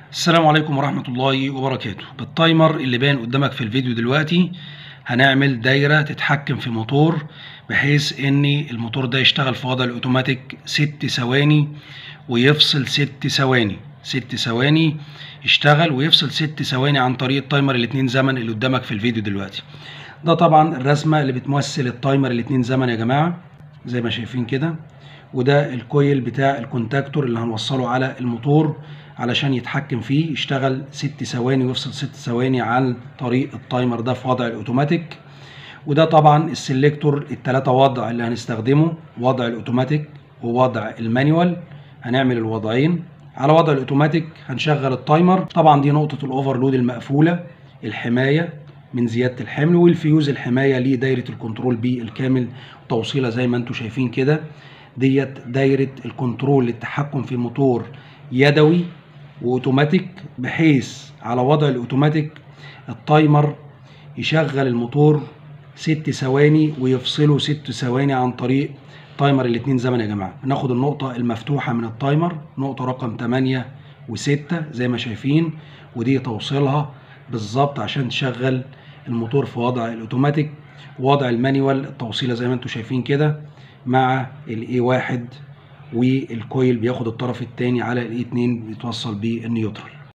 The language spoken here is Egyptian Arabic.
السلام عليكم ورحمة الله وبركاته بالتايمر اللي باين قدامك في الفيديو دلوقتي هنعمل دايرة تتحكم في موتور بحيث ان الموتور ده يشتغل في وضع الاوتوماتيك ست ثواني ويفصل ست ثواني ست ثواني يشتغل ويفصل ست ثواني عن طريق التايمر الاتنين زمن اللي قدامك في الفيديو دلوقتي ده طبعا الرسمة اللي بتمثل التايمر الاتنين زمن يا جماعة زي ما شايفين كده وده الكويل بتاع الكونتاكتور اللي هنوصله على الموتور علشان يتحكم فيه يشتغل ست ثواني ويفصل ست ثواني عن طريق التايمر ده في وضع الاوتوماتيك وده طبعا السلكتور التلاتة وضع اللي هنستخدمه وضع الاوتوماتيك ووضع المانيوال هنعمل الوضعين على وضع الاوتوماتيك هنشغل التايمر طبعا دي نقطة الاوفرلود المقفولة الحماية من زيادة الحمل والفيوز الحماية لدايرة الكنترول بي الكامل توصيلة زي ما انتم شايفين كده ديت دايرة الكنترول للتحكم في موتور يدوي واوتوماتيك بحيث على وضع الاوتوماتيك التايمر يشغل الموتور ست ثواني ويفصله ست ثواني عن طريق تايمر الاتنين زمن يا جماعة ناخد النقطة المفتوحة من التايمر نقطة رقم 8 و6 زي ما شايفين ودي توصيلها بالظبط عشان تشغل الموتور في وضع الاوتوماتيك وضع المانيوال التوصيلة زي ما انتم شايفين كده مع الاي واحد والكويل بياخد الطرف الثاني على الاي 2 بيتوصل بالنيوترال